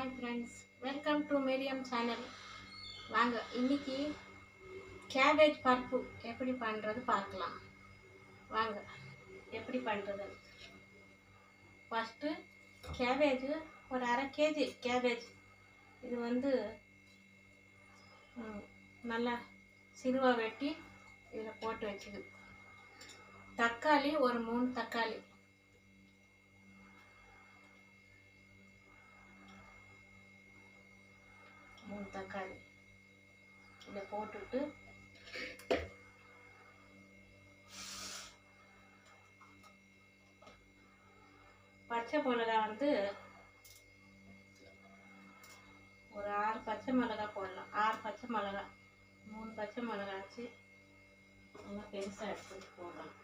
hi friends welcome to Mariyam channel வாங்க இன்னைக்கு cabbage பருப்பு எப்படி பண்ணுறது பார்க்கலாம் வாங்க எப்படி பண்ணுறது ஃபஸ்ட்டு கேபேஜ் ஒரு அரை கேஜி கேபேஜ் இது வந்து ம், நல்லா சிறுவாக வெட்டி இதில் போட்டு வச்சுக்குது தக்காளி ஒரு மூணு தக்காளி மூணு தக்காளி இதை போட்டுட்டு பச்சை மிளகா வந்து ஒரு ஆறு பச்சை மிளகா போடலாம் ஆறு பச்சை மிளகா மூணு பச்சை மிளகா வச்சு நல்லா பெருசாக எடுத்துட்டு போடலாம்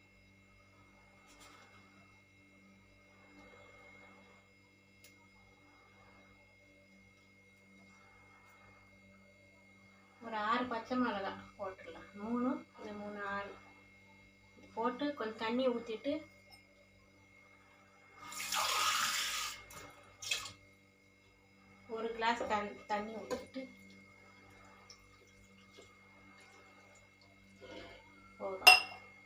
ஒரு ஆறு பச்சை மிளகா போட்டுடலாம் மூணு இது மூணு ஆறு போட்டு கொஞ்சம் தண்ணி ஊற்றிட்டு ஒரு கிளாஸ் தண் தண்ணி ஊற்றிட்டு போதும்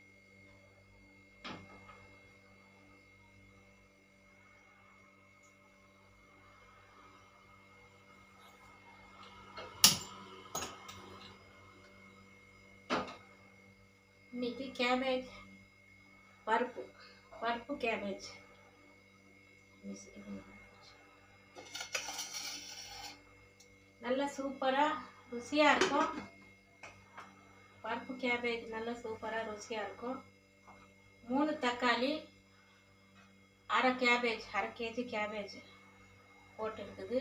இன்னைக்கு கேபேஜ் பருப்பு பருப்பு கேபேஜ் நல்லா சூப்பராக ருசியாக இருக்கும் பருப்பு கேபேஜ் நல்லா சூப்பராக ருசியாக இருக்கும் மூணு தக்காளி அரை கேபேஜ் அரை கேஜி கேபேஜ் போட்டுருக்குது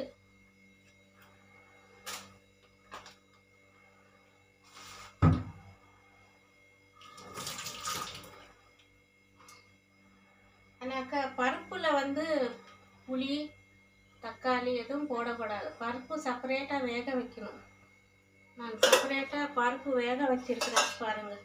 ஆனாக்கா பருப்பில் வந்து புளி தக்காளி எதுவும் போடக்கூடாது பருப்பு செப்பரேட்டாக வேக வைக்கணும் நான் செப்பரேட்டாக பருப்பு வேக வச்சிருக்கிறேன் பாருங்கள்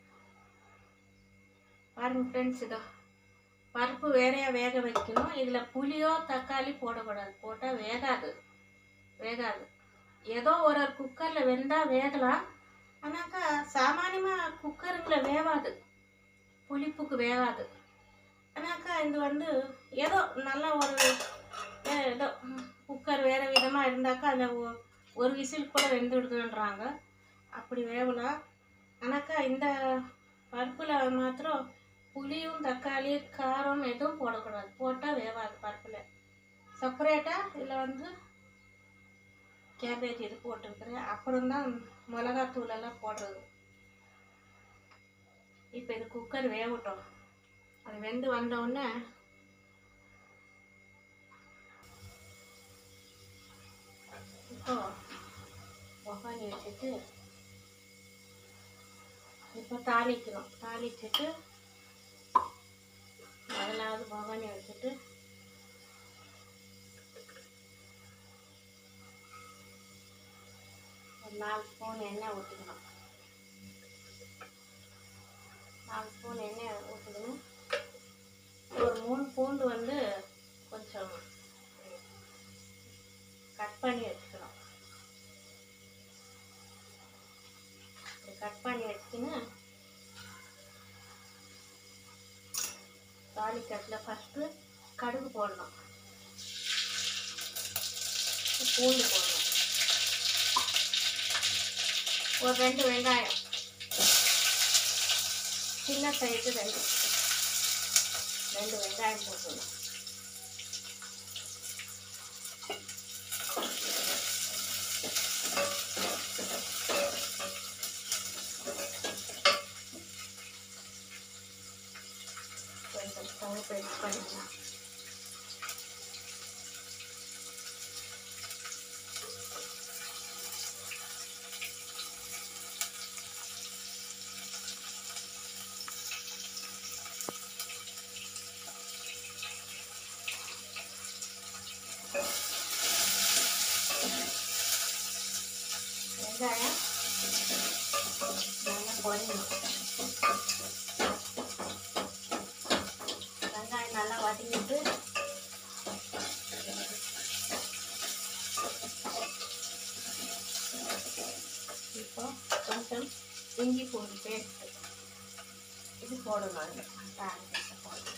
பாருங்கள் ஃப்ரெண்ட்ஸ் இதோ பருப்பு வேறையாக வேக வைக்கணும் இதில் புளியோ தக்காளி போடக்கூடாது போட்டால் வேகாது வேகாது ஏதோ ஒரு ஒரு குக்கரில் வெந்தால் வேகலாம் ஆனாக்கா சாமானியமாக குக்கருங்களில் வேகாது புளிப்புக்கு வேகாது ஆனாக்கா இது வந்து ஏதோ நல்லா ஒரு ஏ- ஏதோ ம், குக்கர் வேறு விதமாக இருந்தாக்கா அதில் ஒரு விசில் கூட வெந்துடுதுன்றாங்க அப்படி வேகலாம் ஆனாக்கா இந்த பருப்பில் மாத்திரம் புளியும் தக்காளி காரம் எதுவும் போடக்கூடாது போட்டால் வேகாது பருப்பில் செப்பரேட்டாக இதில் வந்து கேபேஜ் இது போட்டிருக்கிறேன் அப்புறம்தான் மிளகாத்தூள் எல்லாம் போடுறது இப்போ இது குக்கர் வேகட்டும் அது வெந்து வந்த உடனே இப்போ ஒகானி வச்சுட்டு இப்போ தாளிக்கணும் தாளிச்சுட்டு முதலாவது பவானி வச்சுட்டு ஒரு நாலு ஸ்பூன் எண்ணெய் ஊற்றிக்கணும் நாலு ஸ்பூன் எண்ணெய் ஊற்றிக்கணும் ஒரு மூணு பூண்டு வந்து கொஞ்சம் கட் பண்ணி வச்சுக்கணும் கட் பண்ணி வச்சுக்கின்னு தாளிக்கட்டில் ஃபஸ்ட்டு கடுகு போடணும் பூண்டு போடணும் ஒரு ரெண்டு வெங்காயம் சின்ன சைஸு ரெண்டு ரெண்டு வெங்காயம் போட்டுடணும் கொஞ்சம் ஸ்டவ் பெருசு பண்ணிக்கலாம் வெங்காயம் நல்லா பொரியணும் வெங்காயம் நல்லா வதங்கிட்டு இஞ்சி பூண்டு பேஸ்ட்டு இது போடணும் அதில் தாளிச்சு போடணும்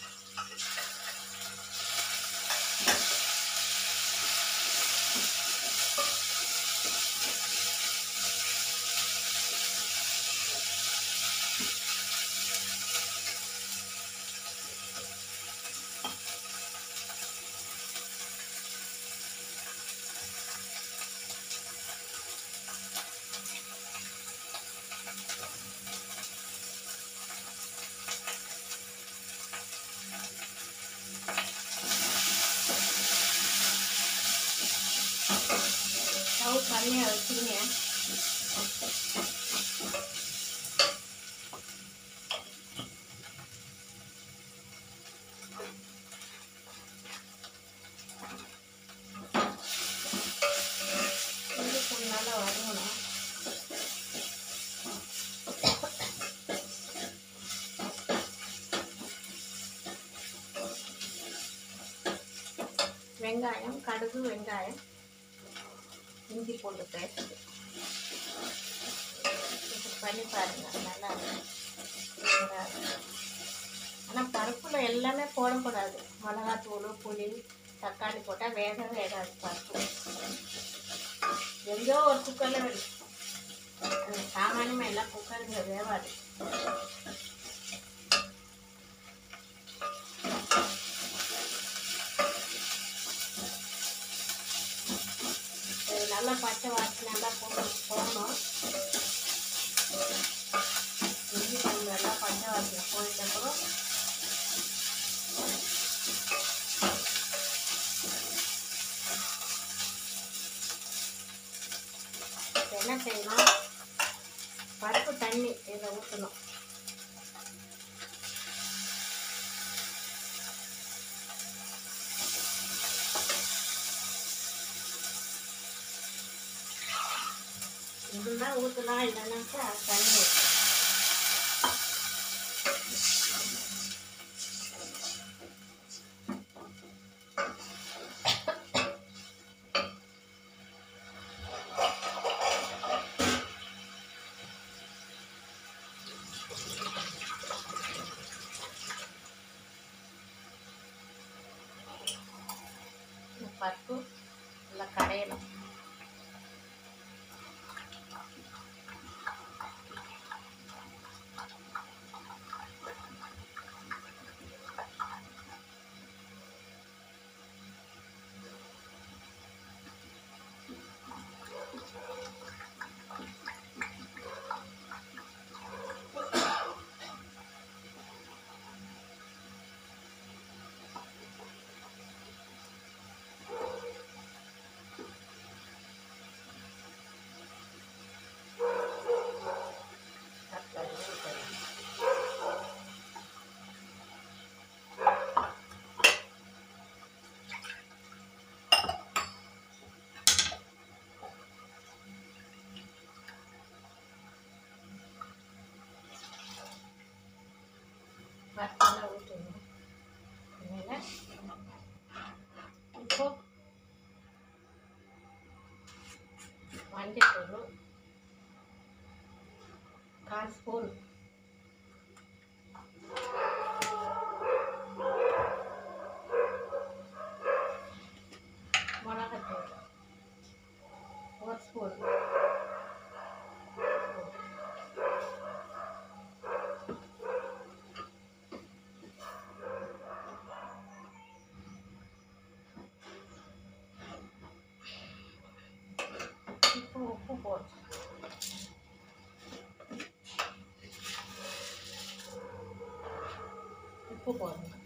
ஸ்டவ் கம்மியாக வச்சுங்க இஞ்சி பூண்டு நல்லா வதங்கணும் வெங்காயம் கடுகு வெங்காயம் இஞ்சி பூண்டு பேஸ்ட்டு இது பண்ணி பாருங்க நல்லா ஆனால் பருப்பில் எல்லாமே போடக்கூடாது மிளகாத்தூள் புளி தக்காளி போட்டால் வேக வேகாது பருப்பு எங்கேயோ ஒரு குக்கரில் வெடி அந்த சாமானியமாக எல்லாம் குக்கருங்க வேவாது இது நல்லா பச்சை வாசனை எல்லாம் போட்டு போகணும் இஞ்சி பூண்டு எல்லாம் பச்சை வாசனை போயிட்டப்புறம் இப்ப என்ன செய்யணும் பருப்பு தண்ணி இதை ஊற்றணும் இருந்தால் ஊற்றலாம் இல்லைன்னாக்கா தண்ணி ஊற்றணும் இந்த பருப்பு நல்லா கடையணும் தக்காளி ஊற்றணும் பருப்பெல்லாம் ஊற்றணும் மேலே இப்போ மஞ்சத்தூள் கால் ஸ்பூன் மிளகாத்தூள் ஒரு ஸ்பூன் இப்போ உப்பு போடு உப்பு போடணும்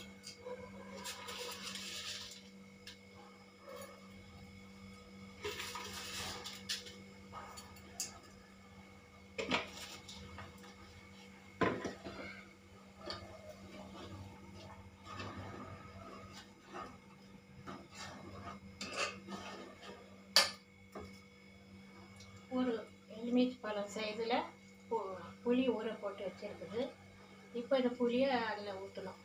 ஒரு எலுமிச்சை பழம் சைஸில் புளி ஊற போட்டு வச்சிருக்குது இப்போ இந்த புளியை அதில் ஊற்றணும்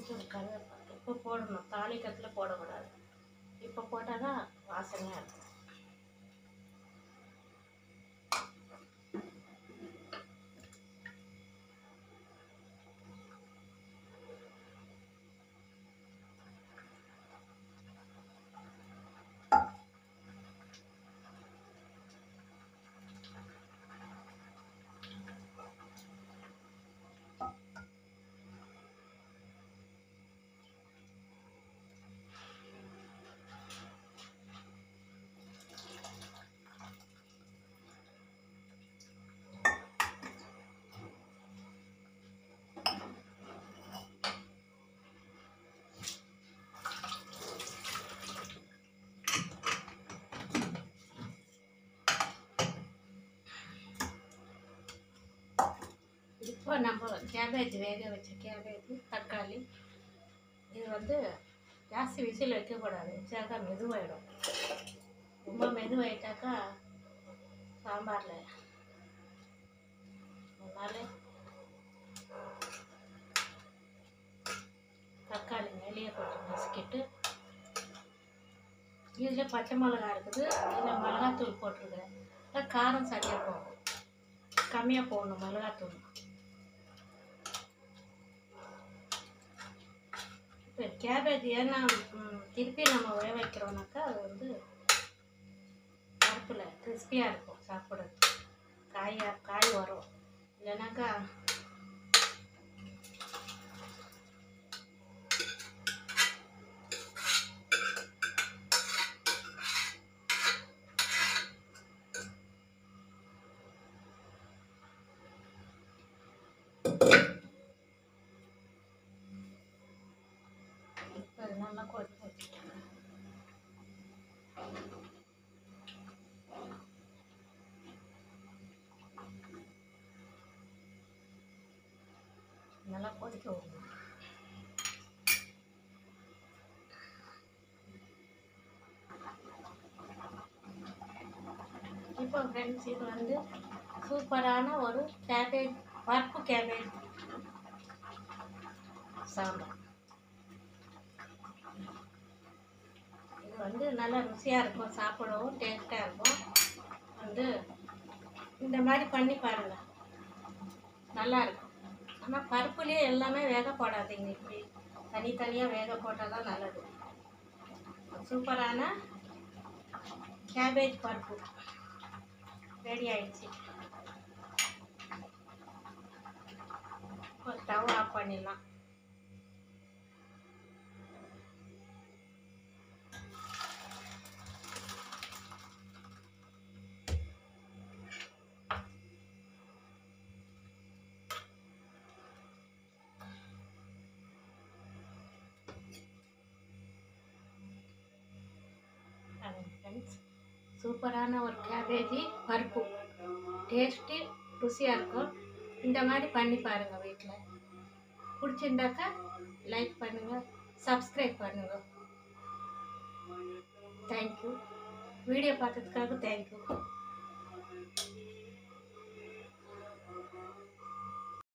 கொஞ்சம் கருவேப்பிலை இப்போ போடணும் தாளிக்கத்தில் போடக்கூடாது இப்போ போட்டால் தான் வாசனையாக இருக்கும் இப்போ நம்ம கேபேஜ் வேக வச்ச கேபேஜ் தக்காளி இது வந்து ஜாஸ்தி விசில் வைக்கக்கூடாது வச்சாக்கா மெதுவாயிடும் ரொம்ப மெதுவாயிட்டாக்கா சாம்பாரில் அதனால தக்காளி மேலேயே போட்டு நசுக்கிட்டு இதில் பச்சை மிளகா இருக்குது இதில் மிளகாத்தூள் போட்டிருக்கிறேன் இல்லை காரம் சரியாக போகும் கம்மியாக போடணும் மிளகாத்தூள் இப்போ கேபேஜ் ஏன்னா ம், திருப்பி நம்ம வேக வைக்கிறோம்னாக்கா அது வந்து பருப்பில் கிறிஸ்பியாக இருக்கும் சாப்பிட்றது காயா காய் வரும் இல்லைனாக்கா இப்போ அது நல்லா கொதிக்க வச்சுட்டேன் நல்லா கொதிக்க விடணும் இப்போ ஃப்ரெண்ட்ஸ் இது வந்து சூப்பரான ஒரு கேபேஜ் பருப்பு கேபேஜ் சாம்பார் இது வந்து நல்லா ருசியாக இருக்கும் சாப்பிடவும் டேஸ்ட்டாக இருக்கும் வந்து இந்த மாதிரி பண்ணி பாருங்கள் நல்லா இருக்கும் ஆனால் பருப்புலேயே எல்லாமே வேக போடாதீங்க இப்படி தனித்தனியாக வேக போட்டால் தான் நல்லது சூப்பரான கேபேஜ் பருப்பு ரெடி ஆயிடுச்சு இப்போ ஸ்டவ் ஆஃப் பண்ணிடலாம் ஃப்ரெண்ட்ஸ் சூப்பரான ஒரு கேபேஜி பருப்பு டேஸ்ட்டு ருசியாக இருக்கும் இந்த மாதிரி பண்ணி பாருங்கள் வீட்டில் பிடிச்சிருந்தாக்கா லைக் பண்ணுங்கள் சப்ஸ்கிரைப் பண்ணுங்கள் தேங்க்யூ வீடியோ பார்த்ததுக்காக தேங்க்யூ